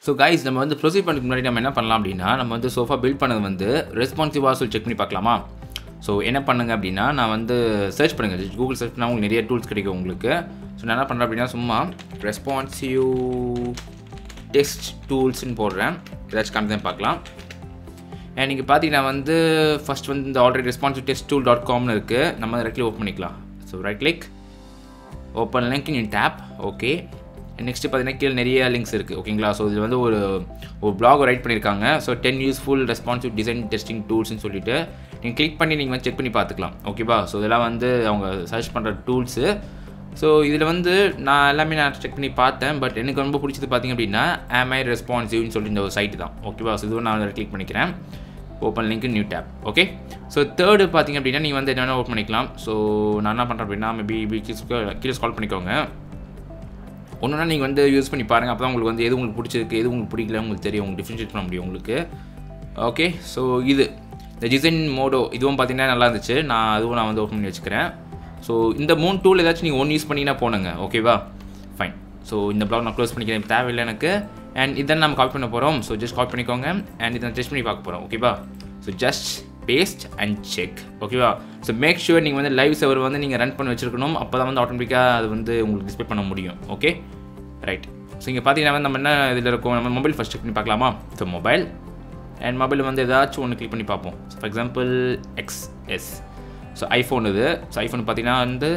so guys நம்ம வந்து proceed பண்ணுறதுக்கு முன்னாடி நம்ம என்ன பண்ணலாம் அப்படின்னா நம்ம வந்து சோஃபா பில்ட் பண்ணது வந்து ரெஸ்பான்சிவாக சொல்லி செக் பண்ணி பார்க்கலாமா ஸோ என்ன பண்ணுங்க அப்படின்னா நான் வந்து சர்ச் பண்ணுங்கள் கூகுள் சர்ச் பண்ணால் உங்களுக்கு நிறைய டூல்ஸ் கிடைக்கும் உங்களுக்கு ஸோ நான் என்ன பண்ணுறேன் அப்படின்னா சும்மா ரெஸ்பான்சிவ் டெஸ்ட் டூல்ஸ்னு போடுறேன் ஏதாச்சும் காமிதான் பார்க்கலாம் அண்ட் நீங்கள் பார்த்தீங்கன்னா வந்து ஃபஸ்ட் வந்து இந்த already responsive test tool dot காம்னு இருக்குது நம்ம ரைட்லி ஓப்பன் பண்ணிக்கலாம் so right click open link in tab okay next பார்த்தீங்கன்னா கீழே நிறைய லிங்க்ஸ் இருக்குது ஓகேங்களா ஸோ இது வந்து ஒரு ஒரு பிளாக் ரைட் பண்ணியிருக்காங்க so ten useful responsive design testing டூல்ஸ்னு சொல்லிட்டு நீங்கள் கிளிக் பண்ணி நீங்கள் வந்து செக் பண்ணி பார்த்துக்கலாம் ஓகேவா ஸோ இதெல்லாம் வந்து அவங்க சர்ச் பண்ணுற டூல்ஸு ஸோ இதில் வந்து நான் எல்லாமே நான் செக் பண்ணி பார்த்தேன் பட் எனக்கு ரொம்ப பிடிச்சது பார்த்தீங்க அப்படின்னா ஆம் ஐ ரெஸ்பான்சிவ்னு சொல்லி இந்த ஒரு சைட்டு தான் ஓகேவா ஸோ இதுவும் நான் கிளிக் பண்ணிக்கிறேன் open link new tab okay so third பார்த்தீங்க அப்படின்னா நீங்கள் வந்து என்ன ஓப்பன் பண்ணிக்கலாம் ஸோ நான் என்ன பண்ணுறேன் அப்படின்னா மேபி கீழே கால் பண்ணிக்கோங்க ஒன்றுனா நீங்கள் வந்து யூஸ் பண்ணி பாருங்கள் அப்போ தான் உங்களுக்கு வந்து எது உங்களுக்கு பிடிச்சிருக்கு எது உங்களுக்கு பிடிக்கல உங்களுக்கு தெரியும் உங்களுக்கு டிஃப்ரென்ஷியேட் பண்ண முடியும் உங்களுக்கு ஓகே ஸோ இது இந்த டிசைன் மோடோ இதுவும் பார்த்தீங்கன்னா நல்லா இருந்துச்சு நான் அதுவும் நான் வந்து ஓப்பன் பண்ணி வச்சுக்கிறேன் ஸோ இந்த மூணு டூல் ஏதாச்சும் நீங்கள் ஒன் யூஸ் பண்ணிங்கன்னா போனுங்க ஓகேவா ஃபைன் ஸோ இந்த ப்ளாக் நான் க்ளோஸ் பண்ணிக்கிறேன் தேவையில்லை எனக்கு அண்ட் இதை நம்ம காப்பி பண்ண போகிறோம் ஸோ ஜஸ்ட் காப்பி பண்ணிக்கோங்க அண்ட் இதை டெஸ்ட் பண்ணி பார்க்க போகிறோம் ஓகேவா so just paste and check ஓகேவா ஸோ மேக் ஷுவர் நீங்கள் வந்து லைவ் சர்வர் வந்து நீங்கள் ரன் பண்ணி வச்சிருக்கணும் அப்போ தான் வந்து ஆட்டோமேட்டிக்காக அது வந்து உங்களுக்கு டிஸ்பிளே பண்ண முடியும் ஓகே ரைட் ஸோ இங்கே பார்த்தீங்கன்னா வந்து நம்ம என்ன இதில் இருக்கோம் நம்ம மொபைல் ஃபஸ்ட் செக் பண்ணி பார்க்கலாமா ஸோ மொபைல் அண்ட் மொபைல் வந்து ஏதாச்சும் ஒன்று கிளிக் பண்ணி பார்ப்போம் so for example XS so iPhone இது ஸோ ஐஃபோன் பார்த்தீங்கன்னா வந்து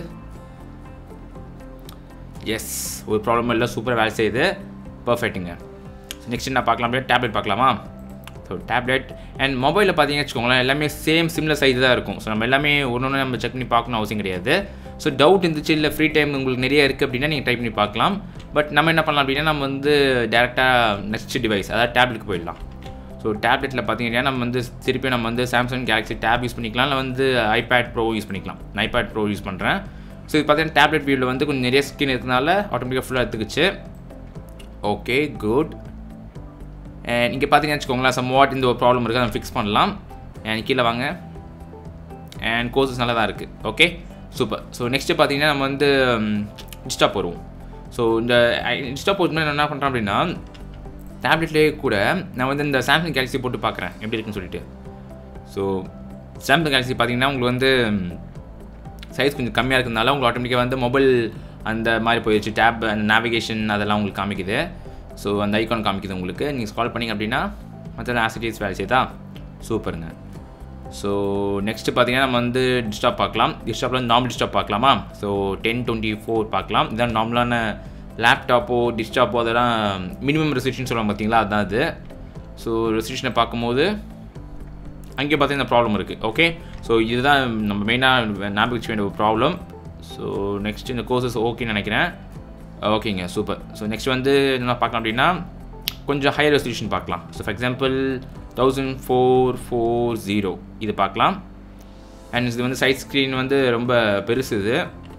எஸ் ஒரு ப்ராப்ளம் இல்லை சூப்பராக வேலை செய்யுது பர்ஃபெக்ட்டுங்க நெக்ஸ்ட் நான் பார்க்கலாம் அப்படியே டேப்லெட் பார்க்கலாமா ஸோ டேப்லெட் அண்ட் மொபைலில் பார்த்தீங்கன்னு வச்சுக்கோங்களேன் எல்லாமே சேம் சிம்லர் சைஸ் தான் இருக்கும் ஸோ நம்ம எல்லாமே ஒன்று ஒன்று நம்ம செக் பண்ணி பார்க்கணும் அவசியம் கிடையாது ஸோ டவுட் இருந்துச்சு இல்லை ஃப்ரீ டைம் உங்களுக்கு நிறைய இருக்குது அப்படின்னா நீங்கள் ட்ரை பண்ணி பார்க்கலாம் பட் நம்ம என்ன பண்ணலாம் அப்படின்னா நம்ம வந்து டேரெக்டாக நெக்ஸ்ட் டிவைஸ் அதாவது டேப்லெட்டுக்கு போயிடலாம் ஸோ டேப்லெட்டில் பார்த்தீங்கன்னா நம்ம வந்து திருப்பி நம்ம வந்து சாம்சங் கேலக்ஸி டேப் யூஸ் பண்ணிக்கலாம் இல்லை வந்து ஐபேட் ப்ரோ யூஸ் பண்ணிக்கலாம் நான் ஐபேட் ப்ரோ யூஸ் பண்ணுறேன் ஸோ இது பார்த்தீங்கன்னா டேப்லெட் வியூவில் வந்து கொஞ்சம் நிறைய ஸ்கின் இருக்கிறதுனால ஆட்டோமேட்டிக்காக ஃபுல்லாக எடுத்துக்கிச்சு ஓகே குட் அண்ட் இங்கே பார்த்தீங்கன்னு வச்சுக்கோங்களேன் சம் வாட் இந்த ஒரு ப்ராப்ளம் இருக்குது அதை ஃபிக்ஸ் பண்ணலாம் அண்ட் கீழே வாங்க அண்ட் கோர்சஸ் நல்லா தான் இருக்குது ஓகே சூப்பர் ஸோ நெக்ஸ்ட்டு பார்த்தீங்கன்னா நம்ம வந்து இன்ஸ்டா போடுவோம் ஸோ இந்த இன்ஸ்டா போட்டு நான் என்ன பண்ணுறேன் அப்படின்னா டேப்லெட்லேயே கூட நான் வந்து இந்த சாம்சங் கேலக்ஸி போட்டு பார்க்குறேன் எப்படி இருக்குன்னு சொல்லிட்டு ஸோ சாம்சங் கேலக்ஸி பார்த்தீங்கன்னா உங்களுக்கு வந்து சைஸ் கொஞ்சம் கம்மியாக இருக்கிறதுனால உங்களுக்கு ஆட்டோமேட்டிக்காக வந்து மொபைல் அந்த மாதிரி போயிடுச்சு டேப் அந்த நேவிகேஷன் அதெல்லாம் உங்களுக்கு காமிக்குது ஸோ அந்த ஐக்கான் காமிக்குது உங்களுக்கு நீங்கள் ஸ்கால் பண்ணிங்க அப்படின்னா மற்ற ஆசிட்டிஸ் வேலை செய்தா சூப்பருங்க ஸோ நெக்ஸ்ட்டு பார்த்தீங்கன்னா நம்ம வந்து டிஸ்டாப் பார்க்கலாம் டிஸ்டாப்பில் வந்து நார்மல் டிஸ்டாப் பார்க்கலாமா ஸோ டென் டுவெண்ட்டி ஃபோர் பார்க்கலாம் இதான் நார்மலான லேப்டாப்போ டிஸ்டாப்போ அதெல்லாம் மினிமம் ரெஸ்ட்ரிக்ஷன் சொல்லுவாங்க பார்த்தீங்களா அதுதான் அது ஸோ ரெஸ்ட்ரிக்ஷனை பார்க்கும்போது அங்கே பார்த்தீங்கன்னா ப்ராப்ளம் இருக்குது ஓகே ஸோ இதுதான் நம்ம மெயினாக ஞாபகம் வச்சுக்க வேண்டிய ஒரு ப்ராப்ளம் ஸோ நெக்ஸ்ட் இந்த கோர்சஸ் ஓகேன்னு நினைக்கிறேன் ஓகேங்க சூப்பர் ஸோ நெக்ஸ்ட் வந்து என்ன பார்க்கலாம் அப்படின்னா கொஞ்சம் ஹையர் ரெசல்யூஷன் பார்க்கலாம் so for example thousand four four zero இது பார்க்கலாம் அண்ட் இது வந்து சைட் ஸ்க்ரீன் வந்து ரொம்ப பெருசு இது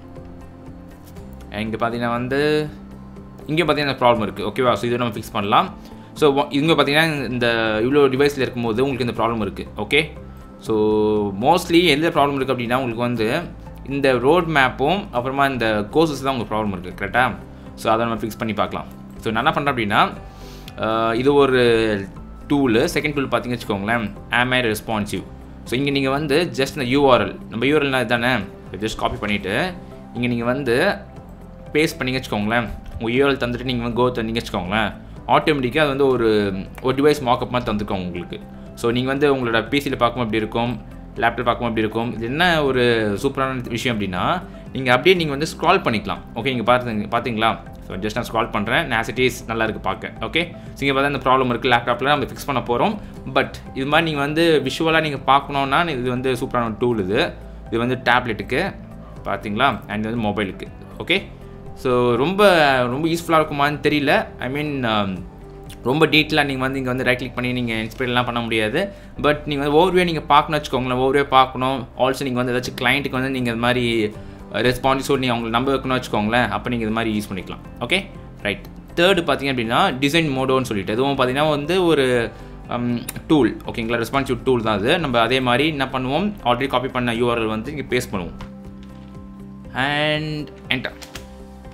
இங்கே பார்த்தீங்கன்னா வந்து இங்கே பார்த்தீங்கன்னா ப்ராப்ளம் இருக்குது ஓகேவா ஸோ இதை நம்ம ஃபிக்ஸ் பண்ணலாம் ஸோ இங்கே பார்த்தீங்கன்னா இந்த இவ்வளோ டிவைஸில் இருக்கும்போது உங்களுக்கு இந்த ப்ராப்ளம் இருக்குது ஓகே ஸோ மோஸ்ட்லி எந்த ப்ராப்ளம் இருக்குது அப்படின்னா உங்களுக்கு வந்து இந்த ரோட் மேப்பும் அப்புறமா இந்த கோர்சஸ் தான் உங்களுக்கு ப்ராப்ளம் இருக்குது கரெக்டாக ஸோ அதை நம்ம ஃபிக்ஸ் பண்ணி பார்க்கலாம் ஸோ நான் என்ன பண்ணுறேன் அப்படின்னா இது ஒரு டூலு செகண்ட் டூல் பார்த்தீங்கன்னு வச்சுக்கோங்களேன் ஆமே ரெஸ்பான்சிவ் ஸோ இங்கே நீங்கள் வந்து ஜஸ்ட் இந்த யூஆர்எல் நம்ம யூஆர்எல்னா இதுதானே ஜஸ்ட் காப்பி பண்ணிவிட்டு இங்கே நீங்கள் வந்து பேஸ்ட் பண்ணிங்க வச்சுக்கோங்களேன் உங்கள் யூஆர்எல் தந்துட்டு நீங்கள் வந்து கோ தந்தீங்க வச்சுக்கோங்களேன் ஆட்டோமேட்டிக்காக அது வந்து ஒரு ஒரு டிவைஸ் மாக்கப் மாதிரி தந்துருக்கோம் உங்களுக்கு ஸோ நீங்கள் வந்து உங்களோட பிசியில் பார்க்கும்போது எப்படி இருக்கும் லேப்டாப் பார்க்கும்போது எப்படி இருக்கும் இது என்ன ஒரு சூப்பரான விஷயம் அப்படின்னா நீங்கள் அப்படியே நீங்கள் வந்து ஸ்க்ரால் பண்ணிக்கலாம் ஓகே இங்கே பார்த்து பார்த்தீங்களா ஸோ ஜஸ்ட் நான் ஸ்க்ரால் பண்ணுறேன் நேசிட்டிஸ் நல்லா இருக்குது பார்க்க ஓகே ஸோ இங்கே பார்த்தா இந்த ப்ராப்ளம் இருக்குது லேப்டாப்பில் நம்ம ஃபிக்ஸ் பண்ண போகிறோம் பட் இது மாதிரி நீங்கள் வந்து விஷுவலாக நீங்கள் பார்க்கணுன்னா இது வந்து சூப்பரான டூல் இது இது வந்து டேப்லெட்டுக்கு பார்த்தீங்களா அண்ட் வந்து மொபைலுக்கு ஓகே ஸோ ரொம்ப ரொம்ப யூஸ்ஃபுல்லாக இருக்குமான்னு தெரியல ஐ மீன் ரொம்ப டீட்டெயிலாக நீங்கள் வந்து இங்கே வந்து ரைட் கிளிக் பண்ணி நீங்கள் இன்ஸ்பைர்லாம் பண்ண முடியாது பட் நீங்கள் வந்து ஓவர்வே நீங்கள் பார்க்கணும் வச்சுக்கோங்களேன் ஓவர்வே பார்க்கணும் ஆல்சோ நீங்கள் வந்து ஏதாச்சும் கிளைண்ட்டுக்கு வந்து நீங்கள் இது மாதிரி ரெஸ்பான்சிவ் நீங்கள் அவங்களுக்கு நம்ப வைக்கணும் வச்சுக்கோங்களேன் அப்போ நீங்கள் இது மாதிரி யூஸ் பண்ணிக்கலாம் ஓகே ரைட் தேர்டு பார்த்தீங்க அப்படின்னா டிசைன் மோடோன்னு சொல்லிட்டு இதுவும் பார்த்தீங்கன்னா வந்து ஒரு டூல் ஓகேங்களா ரெஸ்பான்சிவ் டூல் தான் அது நம்ம அதே மாதிரி என்ன பண்ணுவோம் ஆல்ரெடி காப்பி பண்ண யூஆர்எல் வந்து இங்கே பேஸ்ட் பண்ணுவோம் அண்ட் என்டர் ஸோ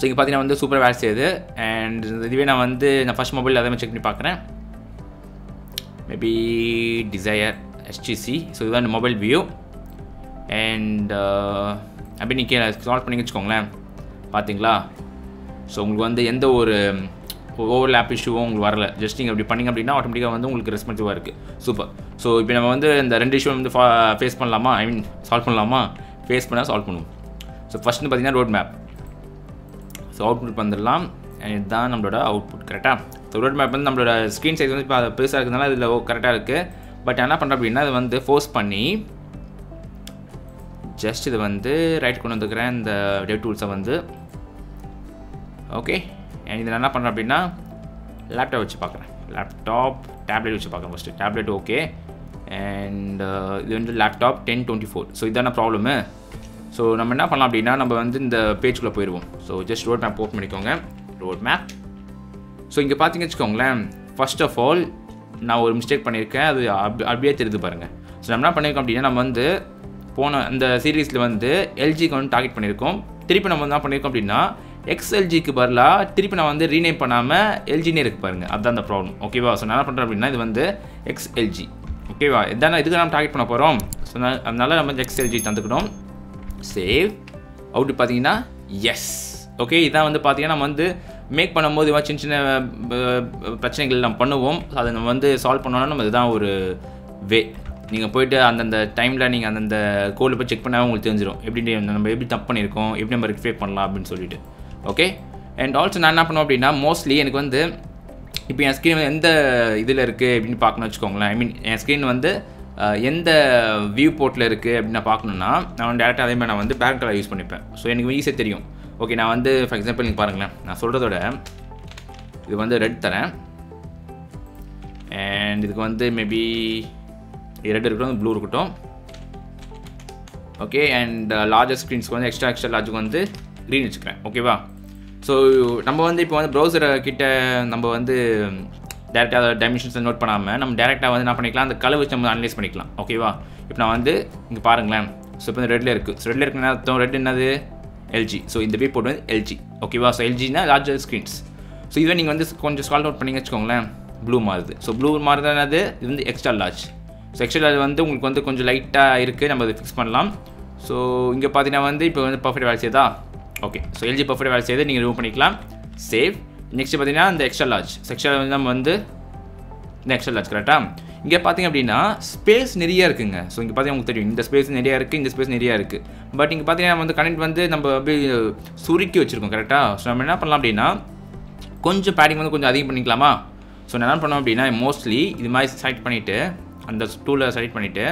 இங்கே பார்த்தீங்கன்னா வந்து சூப்பர் வேலை செய்யுது அண்ட் இதுவே நான் வந்து நான் ஃபஸ்ட் மொபைல் அதே மாதிரி செக் பண்ணி பார்க்குறேன் மேபி டிசையர் எஸ்டிசி ஸோ இதுதான் மொபைல் வியூ அண்ட் அப்படி நீங்கள் சால்வ் பண்ணி வச்சுக்கோங்களேன் பார்த்தீங்களா ஸோ உங்களுக்கு வந்து எந்த ஒரு ஓவர் லேப் இஷ்யூவும் உங்களுக்கு வரல ஜஸ்ட் நீங்கள் அப்படி பண்ணிங்க அப்படின்னா ஆட்டோமேட்டிக்காக வந்து உங்களுக்கு ரெஸ்பான்சிவாக இருக்குது சூப்பர் ஸோ இப்போ நம்ம வந்து இந்த ரெண்டு இஷ்யூ வந்து ஃபேஸ் பண்ணலாமா ஐ மீன் சால்வ் பண்ணலாமா ஃபேஸ் பண்ணால் சால்வ் பண்ணுவோம் ஸோ ஃபஸ்ட்டு பார்த்தீங்கன்னா ரோட் மேப் ஸோ அவுட்புட் வந்துடலாம் and இதுதான் நம்மளோட அவுட்புட் கரெக்டாக ஸோ ரோட் மேப் வந்து நம்மளோட ஸ்க்ரீன் சைஸ் வந்து இப்போ பெருசாக இருக்கிறதுனால இதில் கரெக்டாக இருக்குது பட் என்ன பண்ணுறோம் அப்படின்னா அது வந்து ஃபோர்ஸ் பண்ணி ஜஸ்ட் இது வந்து ரைட் கொண்டு வந்துக்கிறேன் இந்த டெவ் டூல்ஸை வந்து ஓகே அண்ட் இதில் என்ன பண்ணுறேன் அப்படின்னா லேப்டாப் வச்சு பார்க்குறேன் லேப்டாப் டேப்லெட் வச்சு பார்க்குறேன் ஃபஸ்ட்டு டேப்லெட் ஓகே அண்ட் இது வந்து laptop ten twenty four so இதான ப்ராப்ளமு ஸோ நம்ம என்ன பண்ணலாம் அப்படின்னா நம்ம வந்து இந்த பேஜ்குள்ளே போயிடுவோம் so just road map open பண்ணிக்கோங்க ரோட் மேப் ஸோ இங்கே பார்த்தீங்கன்னு வச்சுக்கோங்களேன் ஃபர்ஸ்ட் ஆஃப் ஆல் நான் ஒரு மிஸ்டேக் பண்ணியிருக்கேன் அது அப் அப்படியே தெரியுது பாருங்கள் ஸோ நம்ம என்ன பண்ணியிருக்கோம் அப்படின்னா நம்ம வந்து போன அந்த சீரீஸில் வந்து எல்ஜிக்கு வந்து டார்கெட் பண்ணியிருக்கோம் திருப்பி நம்ம என்ன பண்ணியிருக்கோம் அப்படின்னா எக்ஸ்எல்ஜிக்கு பதிலாக திருப்பி நான் வந்து ரீநேம் பண்ணாமல் எல்ஜினே இருக்கு பாருங்கள் அதுதான் அந்த ப்ராப்ளம் ஓகேவா ஸோ நான் என்ன பண்ணுறேன் அப்படின்னா இது வந்து எக்ஸ்எல்ஜி ஓகேவா இதான இதுக்கு நம்ம டார்கெட் பண்ண போகிறோம் ஸோ அதனால நம்ம எக்ஸ்எல்ஜி தந்துக்கணும் சேவ் அவுட்டு பார்த்தீங்கன்னா எஸ் ஓகே இதான் வந்து பார்த்தீங்கன்னா நம்ம வந்து மேக் பண்ணும்போது இது மாதிரி சின்ன சின்ன அஹ், பிரச்சனைகள் நம்ம பண்ணுவோம் அதை நம்ம வந்து சால்வ் பண்ணோம்னா நம்ம இதுதான் ஒரு வே நீங்கள் போயிட்டு அந்தந்த டைமில் நீங்கள் அந்தந்த கோடில் போய் செக் பண்ணால் உங்களுக்கு தெரிஞ்சிடும் எப்படி நம்ம எப்படி தப்பு பண்ணியிருக்கோம் எப்படி நம்ம ரெக்டிஃபை பண்ணலாம் அப்படின்னு சொல்லிட்டு ஓகே அண்ட் ஆல்சோ நான் என்ன பண்ணுவேன் அப்படின்னா மோஸ்ட்லி எனக்கு வந்து இப்போ என் ஸ்க்ரீன் வந்து எந்த இதில் இருக்குது அப்படின்னு பார்க்கணும்னு வச்சுக்கோங்களேன் ஐ மீன் என் ஸ்க்ரீன் வந்து அஹ், எந்த வியூ போர்ட்டில் இருக்குது அப்படின்னு நான் பார்க்கணுன்னா நான் டேரெக்டாக அதே மாதிரி நான் வந்து பேக் கலர் யூஸ் பண்ணிப்பேன் ஸோ எனக்கு ஈஸியாக தெரியும் ஓகே நான் வந்து ஃபார் எக்ஸாம்பிள் நீங்கள் பாருங்களேன் நான் சொல்கிறதோட இது வந்து ரெட் தரேன் அண்ட் இதுக்கு வந்து மேபி ரெட் இருக்கட்டும் ப்ளூ இருக்கட்டும் ஓகே அண்ட் லார்ஜர் ஸ்க்ரீன்ஸ்க்கு வந்து எக்ஸ்ட்ரா எக்ஸ்ட்ரா லார்ஜுக்கு வந்து க்ரீன் வச்சுக்கிறேன் ஓகேவா ஸோ நம்ம வந்து இப்போ வந்து ப்ரௌசரை கிட்ட நம்ம வந்து டேரெக்டாக டைமென்ஷன்ஸை நோட் பண்ணாமல் நம்ம டேரெக்டாக வந்து என்ன பண்ணிக்கலாம் அந்த கலர் வச்சு நம்ம அனலைஸ் பண்ணிக்கலாம் ஓகேவா இப்போ நான் வந்து இங்கே பாருங்களேன் ஸோ இப்போ ரெட்டில் இருக்குது ஸோ ரெட்டில் இருக்குன்னா அர்த்தம் ரெட் என்னது எல்ஜி ஸோ இந்த பே போட்டு வந்து எல்ஜி ஓகேவா ஸோ எல்ஜினா லார்ஜர் ஸ்க்ரீன்ஸ் ஸோ இதுவே நீங்கள் வந்து கொஞ்சம் ஸ்கால் அவுட் பண்ணிங்க வச்சுக்கோங்களேன் ப்ளூ மாறுது ஸோ ப்ளூ மாறுதுனது இது வந்து extra large so extra large வந்து உங்களுக்கு வந்து கொஞ்சம் லைட்டாக இருக்குது நம்ம அதை ஃபிக்ஸ் பண்ணலாம் ஸோ இங்கே பார்த்தீங்கன்னா வந்து இப்போ வந்து பர்ஃபெக்ட் வேலை செய்யுதா ஓகே ஸோ எல்ஜி பர்ஃபெக்ட் வேலை செய்து நீங்கள் ரிமூவ் பண்ணிக்கலாம் சேவ் நெக்ஸ்ட் பார்த்தீங்கன்னா இந்த எக்ஸ்ட்ரா லார்ஜ் எக்ஸ்ட்ரா வந்து நம்ம வந்து இந்த எக்ஸ்ட்ரா லார்ஜ் கரெக்டாக இங்கே பார்த்தீங்க அப்படின்னா ஸ்பேஸ் நிறைய இருக்குங்க ஸோ இங்கே பார்த்தீங்கன்னா உங்களுக்கு தெரியும் இந்த ஸ்பேஸ் நிறையா இருக்குது இந்த ஸ்பேஸ் நிறையா இருக்குது பட் இங்கே பார்த்தீங்கன்னா வந்து கனெக்ட் வந்து நம்ம அப்படியே சுருக்கி வச்சுருக்கோம் கரெக்டாக ஸோ நம்ம என்ன பண்ணலாம் அப்படின்னா கொஞ்சம் பேடிங் வந்து கொஞ்சம் அதிகம் பண்ணிக்கலாமா ஸோ நான் என்ன பண்ணுவேன் அப்படின்னா மோஸ்ட்லி இது மாதிரி செலக்ட் பண்ணிவிட்டு அந்த டூலை செலக்ட் பண்ணிவிட்டு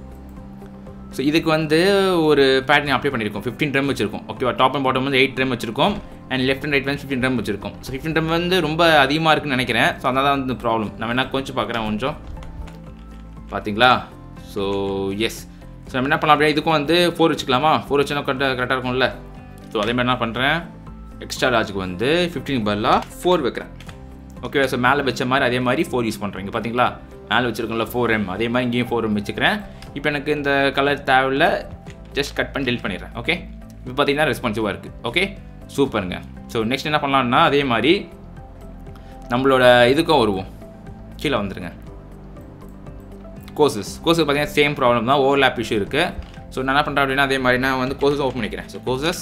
ஸோ இதுக்கு வந்து ஒரு பேட்டர்ன் அப்ளை பண்ணியிருக்கோம் ஃபிஃப்டின் ட்ரம் வச்சிருக்கோம் ஓகேவா டாப் அண்ட் பாட்டம் வந்து எயிட் ட்ரம் வச்சிருக்கோம் அண்ட் லெஃப்ட் அண்ட் ரைட் வந்து ஃபிஃப்டின் ட்ரம் வச்சிருக்கோம் ஸோ ஃபிஃப்டின் ட்ரம் வந்து ரொம்ப அதிகமாக இருக்குன்னு நினைக்கிறேன் ஸோ அதனால தான் வந்து ப்ராப்ளம் நான் வேணா கொஞ்சம் பார்க்குறேன் கொஞ்சம் பார்த்தீங்களா ஸோ எஸ் ஸோ நம்ம என்ன பண்ணலாம் அப்படியே இதுக்கும் வந்து ஃபோர் வச்சுக்கலாமா ஃபோர் வச்சுனா கரெக்டாக கரெக்டாக இருக்கும்ல ஸோ அதே மாதிரி என்ன பண்ணுறேன் எக்ஸ்ட்ரா லார்ஜுக்கு வந்து ஃபிஃப்டின் பதிலாக ஃபோர் வைக்கிறேன் ஓகே ஸோ மேலே வச்ச மாதிரி அதே மாதிரி ஃபோர் யூஸ் பண்ணுறேன் இங்கே பார்த்தீங்களா மேலே வச்சிருக்கோம்ல ஃபோர் எம் அதே மாதிரி இங்கேயும் ஃபோர் எம் வச்சுக்கிறேன் இப்போ எனக்கு இந்த கலர் தேவையில்ல ஜஸ்ட் கட் பண்ணி டெலிட் பண்ணிடுறேன் ஓகே இப்போ பார்த்தீங்கன்னா ரெஸ்பான்சிவாக இருக்குது ஓகே சூப்பருங்க ஸோ நெக்ஸ்ட் என்ன பண்ணலாம்னா அதே மாதிரி நம்மளோட இதுக்கும் வருவோம் கீழே வந்துருங்க கோர்சஸ் கோர்சஸ் பார்த்தீங்கன்னா சேம் ப்ராப்ளம் தான் ஓவர்லேப் இஷ்யூ இருக்குது ஸோ நான் என்ன பண்ணுறேன் அப்படின்னா அதே மாதிரி நான் வந்து கோர்சஸ் ஓப்பன் பண்ணிக்கிறேன் ஸோ கோர்சஸ்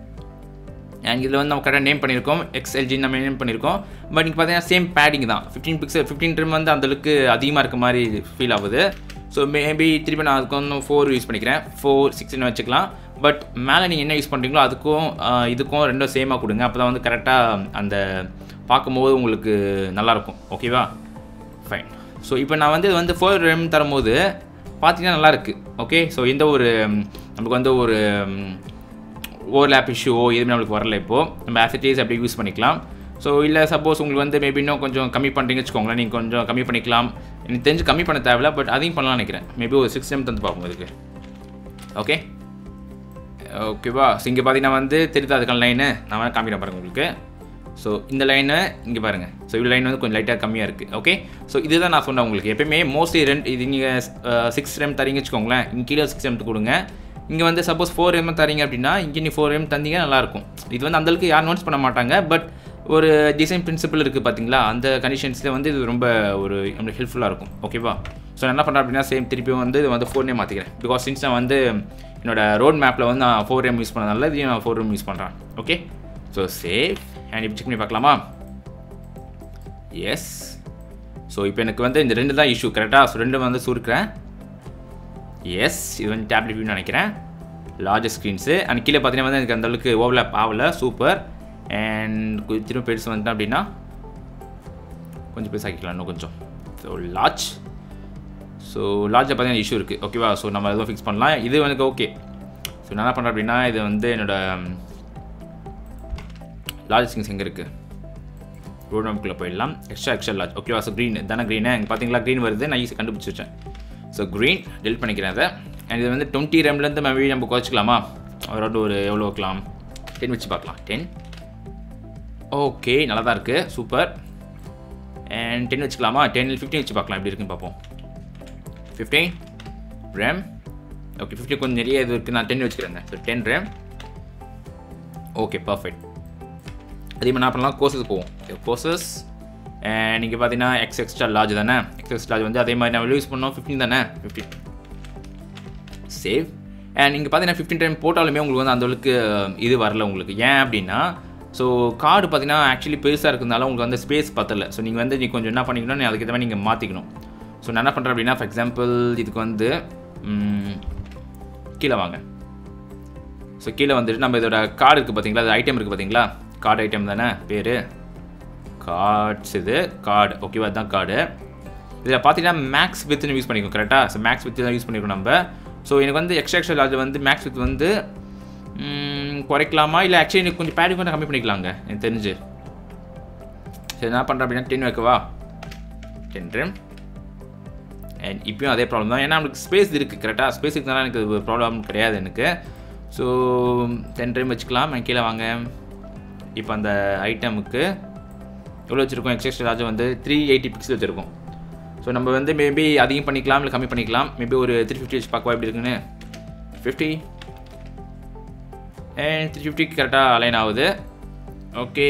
அண்ட் இதில் வந்து நம்ம கரெக்டாக நேம் பண்ணியிருக்கோம் எக்ஸ்எல்ஜி நம்ம நேம் பண்ணியிருக்கோம் பட் இங்கே பார்த்தீங்கன்னா சேம் பேடிங் தான் ஃபிஃப்டீன் பிக்சல் ஃபிஃப்டீன் ட்ரிம் வந்து அந்தளவுக்கு அதிகமாக இருக்க மாதிரி ஃபீல் ஆகுது ஸோ மேபி திருப்பி நான் அதுக்கு வந்து ஃபோர் யூஸ் பண்ணிக்கிறேன் ஃபோர் சிக்ஸ்டின் வச்சுக்கலாம் பட் மேலே நீங்கள் என்ன யூஸ் பண்ணுறீங்களோ அதுக்கும் ஆஹ், இதுக்கும் ரெண்டும் சேமாக கொடுங்க அப்போ தான் வந்து கரெக்டாக அந்த பார்க்கும்போது உங்களுக்கு நல்லாயிருக்கும் ஓகேவா ஃபைன் ஸோ இப்போ நான் வந்து இது வந்து ஃபோர் ரெம் தரும்போது பார்த்தீங்கன்னா நல்லா இருக்கு ஓகே ஸோ எந்த ஒரு ம், நமக்கு வந்து ஒரு ஓவர்லேப் இஷ்யூவோ எதுவுமே நம்மளுக்கு வரல இப்போது நம்ம ஆசிட்டிஸ் அப்படி யூஸ் பண்ணிக்கலாம் ஸோ இல்லை சப்போஸ் உங்களுக்கு வந்து மேபி இன்னும் கொஞ்சம் கம்மி பண்ணுறீங்கன்னு வச்சுக்கோங்களேன் நீங்கள் கொஞ்சம் கம்மி பண்ணிக்கலாம் எனக்கு தெரிஞ்சு கம்மி பண்ண தேவையில்ல பட் அதையும் பண்ணலாம்னு நினைக்கிறேன் மேபி ஒரு சிக்ஸ் எம் தந்து பார்ப்போம் இதுக்கு ஓகே ஓகேவா ஸோ இங்கே பார்த்தீங்கன்னா வந்து தெரியுது அதுக்கான லைனு நான் வேணால் காமிக்கிறேன் பாருங்கள் உங்களுக்கு ஸோ இந்த லைனு இங்கே பாருங்கள் ஸோ இந்த லைன் வந்து கொஞ்சம் லைட்டாக கம்மியாக இருக்குது ஓகே ஸோ இதுதான் நான் சொன்னேன் உங்களுக்கு எப்பயுமே மோஸ்ட்லி ரெண்டு இது நீங்கள் சிக்ஸ் ரெம் தரீங்க வச்சுக்கோங்களேன் இங்கே கீழே சிக்ஸ் எம் கொடுங்க இங்கே வந்து சப்போஸ் ஃபோர் எம் தரீங்க அப்படின்னா இங்கே நீ ஃபோர் எம் தந்தீங்க நல்லாயிருக்கும் இது வந்து அந்தளவுக்கு யாரும் நோட்ஸ் பண்ண மாட்டாங்க பட் ஒரு டிசைன் பிரின்சிபல் இருக்குது பார்த்தீங்களா அந்த கண்டிஷன்ஸில் வந்து இது ரொம்ப ஒரு நம்மளுக்கு ஹெல்ப்ஃபுல்லாக இருக்கும் ஓகேவா ஸோ நான் என்ன பண்ணுறேன் அப்படின்னா சேம் திருப்பியும் வந்து இது வந்து ஃபோர் நேம் மாற்றிக்கிறேன் பிகாஸ் சின்ஸ் நான் வந்து என்னோட ரோட் மேப்பில் வந்து நான் ஃபோர் எம் யூஸ் பண்ணதால இதையும் நான் ஃபோர் எம் யூஸ் பண்ணுறேன் ஓகே ஸோ சேஃப் அண்ட் இப்போ செக் பண்ணி பார்க்கலாமா எஸ் ஸோ இப்போ எனக்கு வந்து இந்த ரெண்டு தான் இஷ்யூ கரெக்டாக ஸோ ரெண்டு வந்து சுருக்கிறேன் எஸ் இது வந்து டேப்லெட் வியூன்னு நினைக்கிறேன் லார்ஜ் ஸ்க்ரீன்ஸு அண்ட் கீழே பார்த்தீங்கன்னா வந்து எனக்கு அந்தளவுக்கு ஓவர்லேப் ஆகல சூப்பர் அண்ட் திரும்ப பெருசு வந்துட்டேன் அப்படின்னா கொஞ்சம் பெருசாக்கிக்கலாம் இன்னும் கொஞ்சம் ஸோ லார்ஜ் ஸோ லார்ஜில் பார்த்தீங்கன்னா இஷ்யூ இருக்குது ஓகேவா ஸோ நம்ம எதுவும் ஃபிக்ஸ் பண்ணலாம் இது எனக்கு ஓகே ஸோ நான் என்ன பண்ணுறேன் அப்படின்னா இது வந்து என்னோடய லார்ஜ் ஸ்கிங்ஸ் எங்கே இருக்குது ரோட் மேம்குள்ளே போயிடலாம் எக்ஸ்ட்ரா எக்ஸ்ட்ரா லார்ஜ் ஓகேவா ஸோ க்ரீன் தானே க்ரீனு இங்கே பார்த்தீங்களா க்ரீன் வருது நான் ஈஸி கண்டுபிடிச்சி வச்சேன் ஸோ க்ரீன் டெல் பண்ணிக்கிறேன் அதை அண்ட் இது வந்து டுவெண்ட்டி ரேம்லேருந்து மேபி நம்ம குறைச்சிக்கலாமா அவரோட ஒரு எவ்வளோ வைக்கலாம் டென் வச்சு பார்க்கலாம் டென் ஓகே நல்லா தான் இருக்குது சூப்பர் அண்ட் டென் வச்சுக்கலாமா டென் ஃபிஃப்டின் வச்சு பார்க்கலாம் எப்படி இருக்குன்னு பார்ப்போம் ஃபிஃப்டீன் ரேம் ஓகே ஃபிஃப்டி கொஞ்சம் நிறைய இது இருக்குது நான் டென் வச்சுக்கிறேங்க so ten rem okay perfect அதே மாதிரி என்ன பண்ணலாம் கோர்சஸ் போவோம் கோர்சஸ் அண்ட் நீங்கள் பார்த்தீங்கன்னா எக்ஸ் எக்ஸ்ட்ரா லார்ஜ் தானே எக்ஸ் எக்ஸ்ட்ரா லார்ஜ் வந்து அதே மாதிரி நம்ம யூஸ் பண்ணோம் ஃபிஃப்டின் தானே ஃபிஃப்டின் சேவ் அண்ட் நீங்கள் பார்த்தீங்கன்னா ஃபிஃப்டின் டைம் போட்டாலுமே உங்களுக்கு வந்து அந்தளவுக்கு இது வரல உங்களுக்கு ஏன் அப்படின்னா ஸோ கார்டு பார்த்தீங்கன்னா ஆக்சுவலி பெருசாக இருக்கிறதுனால உங்களுக்கு வந்து ஸ்பேஸ் பத்தல ஸோ நீங்கள் வந்து நீ கொஞ்சம் என்ன பண்ணிக்கணும் நீ அதுக்கு மாதிரி நீங்கள் மாற்றிக்கணும் ஸோ நான் என்ன பண்ணுறேன் அப்படின்னா ஃபார் எக்ஸாம்பிள் இதுக்கு வந்து கீழே வாங்க ஸோ கீழே வந்துட்டு நம்ம இதோட கார்டு இருக்குது பார்த்தீங்களா அது ஐட்டம் இருக்குது பார்த்தீங்களா கார்டு ஐட்டம் தானே பேர் கார்ட்ஸ் இது கார்டு ஓகேவா அதுதான் கார்டு இதில் பார்த்தீங்கன்னா மேக்ஸ் வித்னு யூஸ் பண்ணிக்கணும் கரெக்டாக ஸோ மேக்ஸ் வித் தான் யூஸ் பண்ணிக்கணும் நம்ம ஸோ எனக்கு வந்து எக்ஸ்ட்ரா எக்ஸ்ட்ரா லார்ஜ் வந்து மேக்ஸ் வித் வந்து குறைக்கலாமா இல்லை ஆக்சுவலி எனக்கு கொஞ்சம் பேடிங் கொஞ்சம் கம்மி பண்ணிக்கலாங்க எனக்கு தெரிஞ்சு சரி என்ன பண்ணுறேன் அப்படின்னா டென் வைக்கவா டென் ரேம் அண்ட் இப்பயும் அதே ப்ராப்ளம் தான் ஏன்னா நம்மளுக்கு ஸ்பேஸ் இருக்குது கரெக்டாக ஸ்பேஸ் இருக்கிறதுனால எனக்கு ப்ராப்ளம் கிடையாது எனக்கு ஸோ டென் டைம் வச்சுக்கலாம் கீழே வாங்க இப்போ அந்த ஐட்டமுக்கு எவ்வளோ வச்சுருக்கோம் எக்ஸ்எக்ஸ் சார்ஜ் வந்து த்ரீ எயிட்டி பிக்சல் வச்சுருக்கோம் ஸோ நம்ம வந்து மேபி அதிகம் பண்ணிக்கலாம் இல்லை கம்மி பண்ணிக்கலாம் மேபி ஒரு த்ரீ ஃபிஃப்டி வச்சு பார்க்கவா எப்படி இருக்குன்னு ஃபிஃப்டி அண்ட் த்ரீ ஃபிஃப்டிக்கு கரெக்டாக அலைன் ஆகுது ஓகே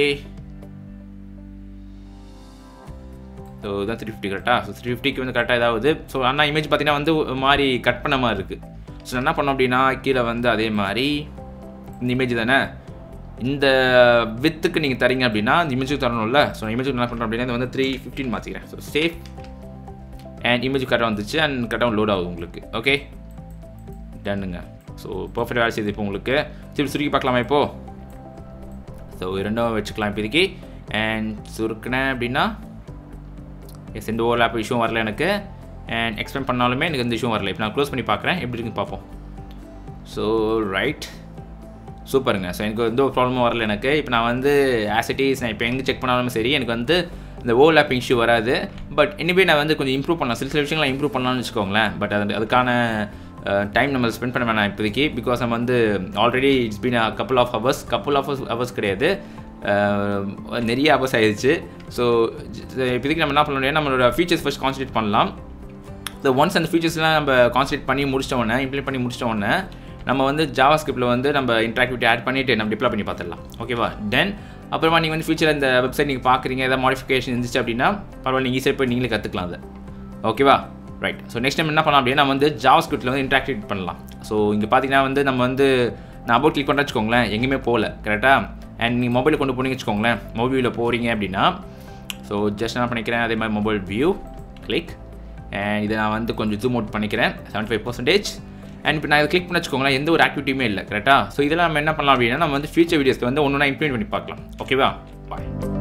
ஸோ இதுதான் த்ரீ ஃபிஃப்டி கரெக்டாக ஸோ த்ரீ ஃபிஃப்டிக்கு வந்து கரெக்டாக ஏதாவது ஸோ ஆனால் இமேஜ் பார்த்தீங்கன்னா வந்து ஒரு மாதிரி கட் பண்ண மாதிரி இருக்குது ஸோ என்ன பண்ணோம் அப்படின்னா கீழே வந்து அதே மாதிரி இந்த இமேஜ் தானே இந்த வித்துக்கு நீங்கள் தரீங்க அப்படின்னா இந்த இமேஜுக்கு தரணும்ல ஸோ இமேஜுக்கு என்ன பண்ணுறோம் அப்படின்னா இது வந்து த்ரீ ஃபிஃப்டின் மாற்றிக்கிறேன் ஸோ சேஃப் அண்ட் இமேஜ் கரெக்டாக வந்துச்சு அண்ட் கரெக்டாக லோட் ஆகுது உங்களுக்கு ஓகே டன்னுங்க ஸோ பர்ஃபெக்ட் வேலை செய்யுது இப்போ உங்களுக்கு திருப்பி சுருக்கி பார்க்கலாமா இப்போது ஸோ ரெண்டும் வச்சுக்கலாம் இப்போதைக்கு அண்ட் சுருக்கினேன் அப்படின்னா எஸ் எந்த ஓவர்லாப் இஷ்யூவும் வரல எனக்கு அண்ட் எக்ஸ்பிளைன் பண்ணாலுமே எனக்கு எந்த இஷ்யூவும் வரல இப்போ நான் க்ளோஸ் பண்ணி பார்க்குறேன் எப்படி இருக்குன்னு பார்ப்போம் ஸோ ரைட் சூப்பருங்க ஸோ எனக்கு எந்த ஒரு ப்ராப்ளமும் வரல எனக்கு இப்போ நான் வந்து ஆசிட்டிஸ் நான் இப்போ எங்கே செக் பண்ணாலுமே சரி எனக்கு வந்து இந்த ஓவர்லாப்பிங் இஷ்யூ வராது பட் எனிவே நான் வந்து கொஞ்சம் இம்ப்ரூவ் பண்ணலாம் சில சில விஷயங்களை இம்ப்ரூவ் பண்ணலாம்னு வச்சுக்கோங்களேன் பட் அது அதுக்கான டைம் நம்ம ஸ்பெண்ட் பண்ண வேணாம் இப்போதைக்கு பிகாஸ் நம்ம வந்து already it's been couple of hours couple of hours கிடையாது நிறைய ஹவர்ஸ் ஆயிடுச்சு ஸோ இப்போதைக்கு நம்ம என்ன பண்ண முடியும் நம்மளோட ஃபீச்சர்ஸ் ஃபஸ்ட் கான்சன்ட்ரேட் பண்ணலாம் ஸோ ஒன்ஸ் அந்த ஃபீச்சர்ஸ்லாம் நம்ம கான்சன்ட்ரேட் பண்ணி முடிச்சிட்ட உடனே இம்ப்ளிமெண்ட் பண்ணி முடிச்சிட்ட உடனே நம்ம வந்து ஜாவா ஸ்கிரிப்டில் வந்து நம்ம இன்ட்ராக்டிவிட்டி ஆட் பண்ணிவிட்டு நம்ம டிப்ளை பண்ணி பார்த்துடலாம் ஓகேவா தென் அப்புறமா நீங்கள் வந்து ஃபியூச்சர் இந்த வெப்சைட் நீங்கள் பார்க்குறீங்க ஏதாவது மாடிஃபிகேஷன் இருந்துச்சு அப்படின்னா பரவாயில்ல நீங்கள் ஈஸியாக போய் நீங்களே கற்றுக்கலாம் அதை ஓகேவா ரைட் ஸோ நெக்ஸ்ட் டைம் என்ன பண்ணலாம் அப்படின்னா நம்ம வந்து ஜாவா ஸ்கிரிப்டில் வந்து இன்ட்ராக்டிவ் பண்ணலாம் ஸோ இங்கே பார்த்தீங்கன்னா வந்து நம்ம வந்து நான் அபவுட் கிளிக் பண்ண வச்சுக்கோங்களேன் எங்கேயுமே போகல கரெக்டாக அண்ட் நீங்கள் மொபைலில் கொண்டு போனீங்க வச்சுக்கோங்களேன் மொபைலில் போகிறீங்க அப்படின்னா ஸோ ஜஸ்ட் என்ன பண்ணிக்கிறேன் அதே மாதிரி மொபைல் வியூ கிளிக் அண்ட் இதை நான் வந்து கொஞ்சம் ஜூம் அவுட் பண்ணிக்கிறேன் செவன்ட்டி ஃபைவ் பர்சன்டேஜ் அண்ட் இப்போ நான் இதை கிளிக் பண்ண வச்சுக்கோங்களேன் எந்த ஒரு ஆக்டிவிட்டியுமே இல்லை கரெக்டாக ஸோ இதெல்லாம் நம்ம என்ன பண்ணலாம் அப்படின்னா நம்ம வந்து ஃபியூச்சர் வீடியோஸ்க்கு வந்து ஒன்று ஒன்றா இம்ப்ளிமெண்ட் பண்ணி பார்க்கலாம் ஓகேவா பாய்